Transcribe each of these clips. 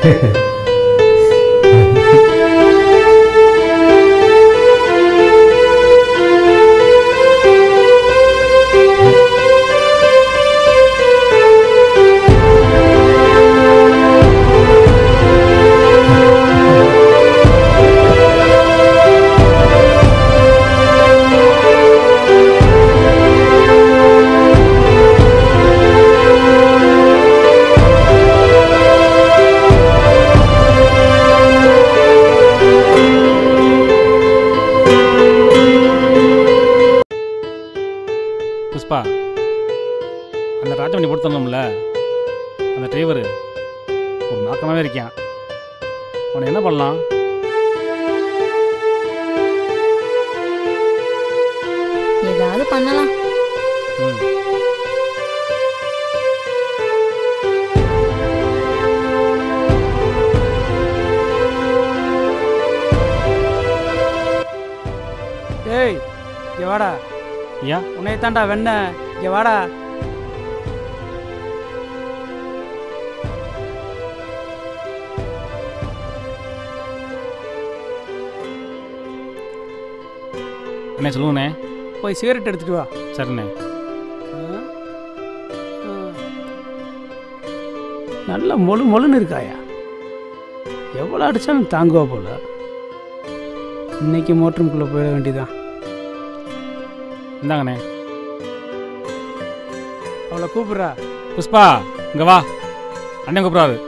புஷ்பா அந்த ராஜமணி பொறுத்தணும்ல அந்த டிரைவரு ஒரு நாக்கமாகவே இருக்கான் அவனை என்ன பண்ணலாம் ஏதாவது பண்ணலாம் ம் ஏய் இங்க வாடா ஐயா உன்னை தாண்டா வெண்ண இங்க வாடா அண்ணே சொல்லுங்கண்ணே போய் சிகரெட் எடுத்துட்டு வா சரிண்ணே ஆ? ஆ. நல்ல மொழு மொழுன்னு இருக்காயா எவ்வளோ அடிச்சாலும் தாங்குவா போல இன்னைக்கு மோட்டருக்குள்ளே போயிட வேண்டியதான் இந்தாங்கண்ணே அவளை கூப்பிட்றா புஷ்பா இங்கே வா அண்ணன் கூப்பிடாது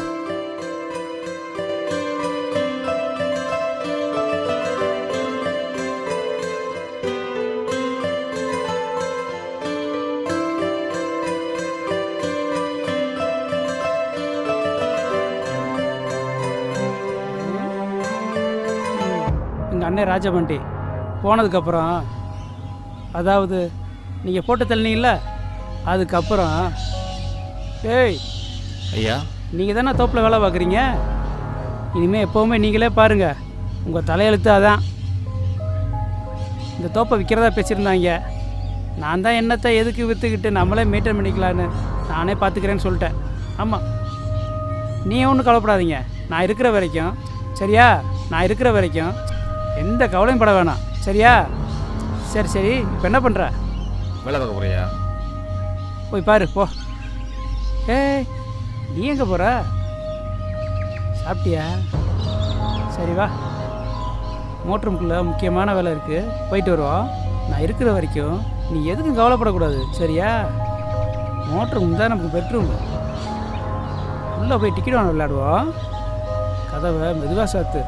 எங்கள் அண்ணன் ராஜபண்டி போனதுக்கப்புறம் அதாவது நீங்கள் போட்டு தள்ளினீங்கள அதுக்கப்புறம் ஏய் ஐயா நீங்கள் தானே தோப்பில் வேலை பார்க்குறீங்க இனிமேல் எப்போவுமே நீங்களே பாருங்கள் உங்கள் தலையெழுத்து அதான் இந்த தோப்பை விற்கிறதா பேசியிருந்தாங்க நான் தான் என்னத்தை எதுக்கு விற்றுக்கிட்டு நம்மளே மெயின்டைன் பண்ணிக்கலான்னு நானே பார்த்துக்கிறேன்னு சொல்லிட்டேன் ஆமாம் நீ ஒன்றும் கவலைப்படாதீங்க நான் இருக்கிற வரைக்கும் சரியா நான் இருக்கிற வரைக்கும் எந்த கவலையும் பட வேணாம் சரியா சரி சரி இப்போ என்ன பண்ணுற வேலை பார்க்க போறியா போய் பாரு போ ஏய் நீ எங்கே போகிற சாப்பிட்டியா சரி வா மோட்டருக்குள்ளே முக்கியமான வேலை இருக்குது போயிட்டு வருவோம் நான் இருக்கிற வரைக்கும் நீ எதுக்கும் கவலைப்படக்கூடாது சரியா மோட்டருக்கு தான் நமக்கு பெட்ரூம் உள்ளே போய் டிக்கெட் வாங்க விளையாடுவோம் கதவை மெதுவாக சாத்து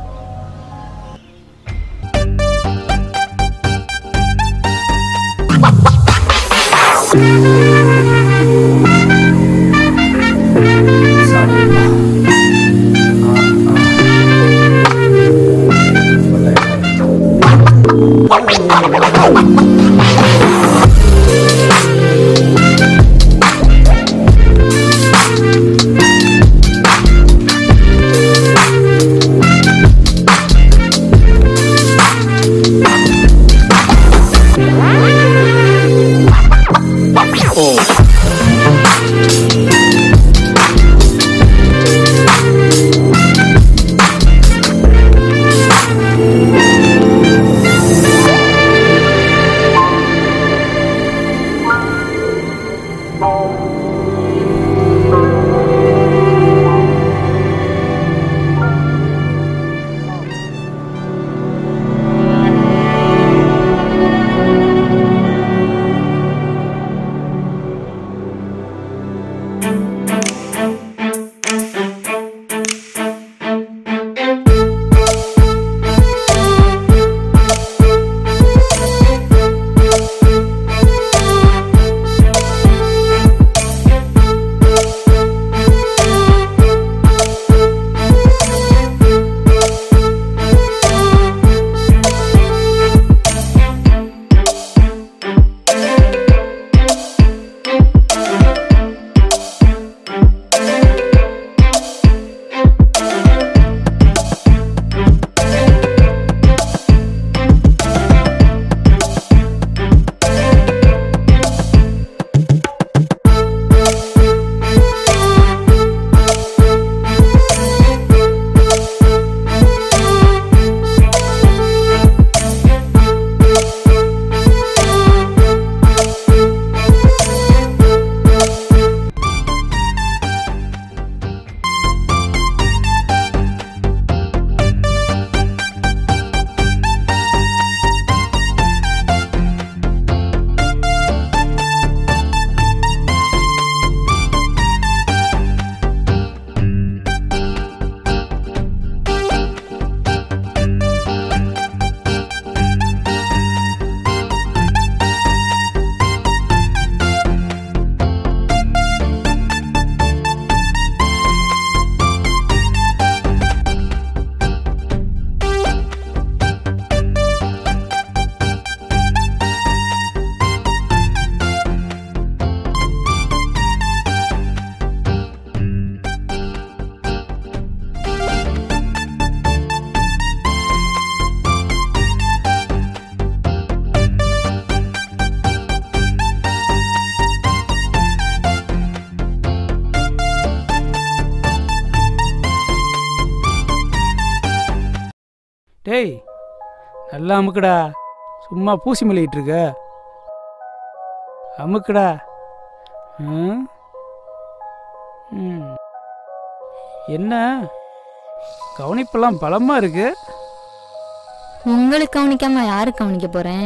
டேய் நல்லா அமுக்குடா சும்மா பூசி மல்லிகிட்டு இருக்க அமுக்குடா ம்? ம். என்ன கவனிப்பெல்லாம் பலமா இருக்கு உங்களுக்கு கவனிக்காம யாரு கவனிக்க போறேன்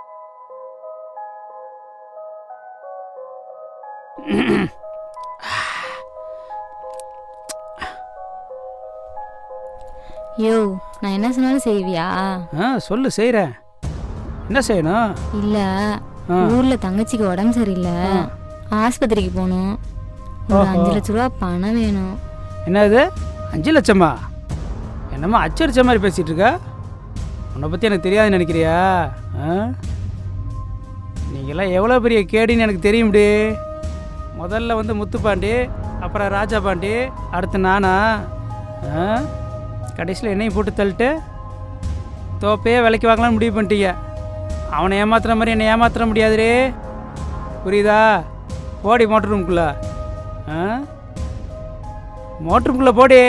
யோ நான் என்ன சொன்னாலும் செய்வியா ஆ சொல்லு செய்கிறேன் என்ன செய்யணும் இல்ல ஆ. ஊர்ல தங்கச்சிக்கு உடம்பு சரியில்லை ஆஸ்பத்திரிக்கு போகணும் ஒரு ஓஹோ. அஞ்சு லட்ச ரூபா பணம் வேணும் என்னது அஞ்சு லட்சமா என்னம்மா அச்சடிச்ச மாதிரி பேசிகிட்டு இருக்க உன்னை பற்றி எனக்கு தெரியாதுன்னு நினைக்கிறியா ஆ நீங்களாம் எவ்வளோ பெரிய கேடின்னு எனக்கு தெரியும்டி முதல்ல வந்து முத்துப்பாண்டி அப்புறம் ராஜா பாண்டி அடுத்து நானா ஆ கடைசியில் என்னையும் போட்டு தள்ளிட்டு தோப்பையே விலைக்கு வாங்கலாம்னு முடிவு பண்ணிட்டீங்க அவனை ஏமாத்துற மாதிரி என்னை ஏமாத்திர முடியாதுரே புரியுதா போடி மோட்டர் ரூம்குள்ளே ஆ மோட்டர் ரூம்குள்ளே போடி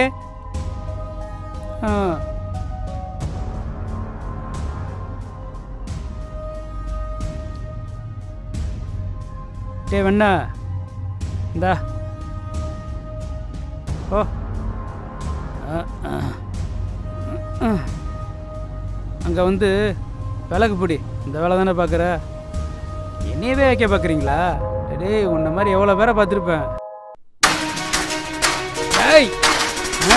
ஆ டே வெண்ணா இந்தா ஓ அங்கே வந்து விளக்கு பிடி இந்த வேலை தானே பார்க்குற என்னையவே வைக்க பார்க்குறீங்களா டேய் உன்னை மாதிரி எவ்வளோ பேரை பார்த்துருப்பேன் டேய் ஆ?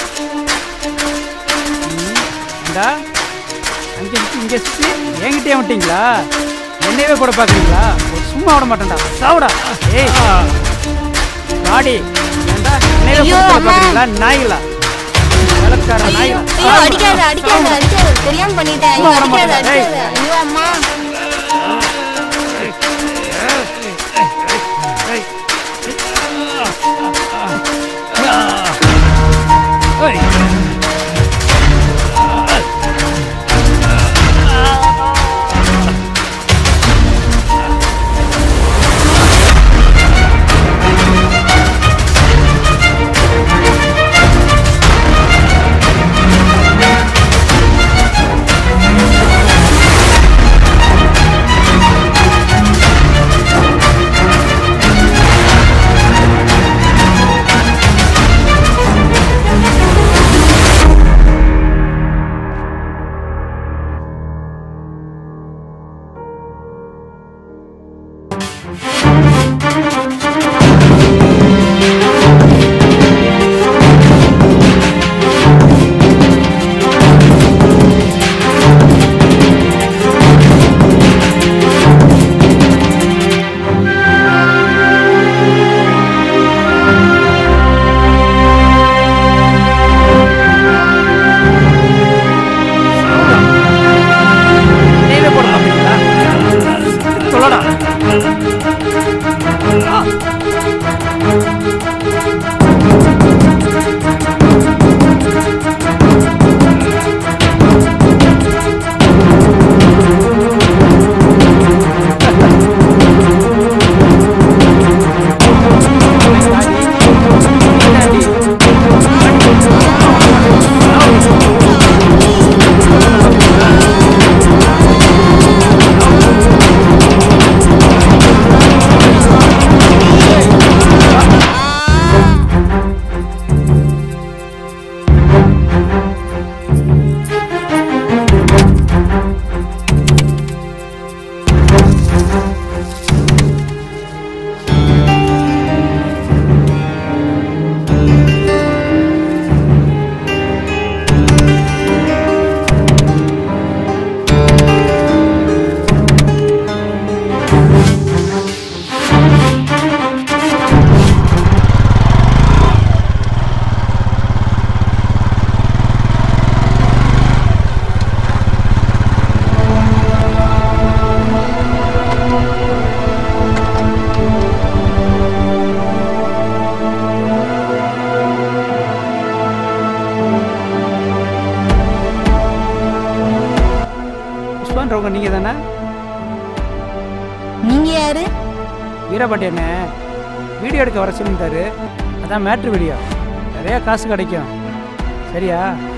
ம், இந்தா அங்கே சுற்றி இங்கே சுற்றி என்கிட்டயே வந்துட்டீங்களா என்னையவே போட பார்க்குறீங்களா ஒரு சும்மா விட மாட்டேன்டா சாவுடா ஏய் பாடி ஏன்டா என்னையவே ஐயோ, போட அம்மா. பார்க்குறீங்களா நாய்களா விளக்கார ஐயோ நாய்களா ஐயோ, அடிக்காத அடிக்காத அடிக்காத தெரியாம பண்ணிட்டேன் ஐயோ, சும்மா விட அடிக்காத மாட்டேன். அடிக்காத ஐயோ அம்மா ஏய். என்னையவே போட பார்க்குறீங்களா சொல்லடா புஷ்பான்றவங்க நீங்கள் தானே நீங்க யாரு வீரபாண்டி என்ன வீடியோ எடுக்க வர சொல்லியிருந்தாரு அதான் மேட்ரு வீடியோ நிறைய காசு கிடைக்கும் சரியா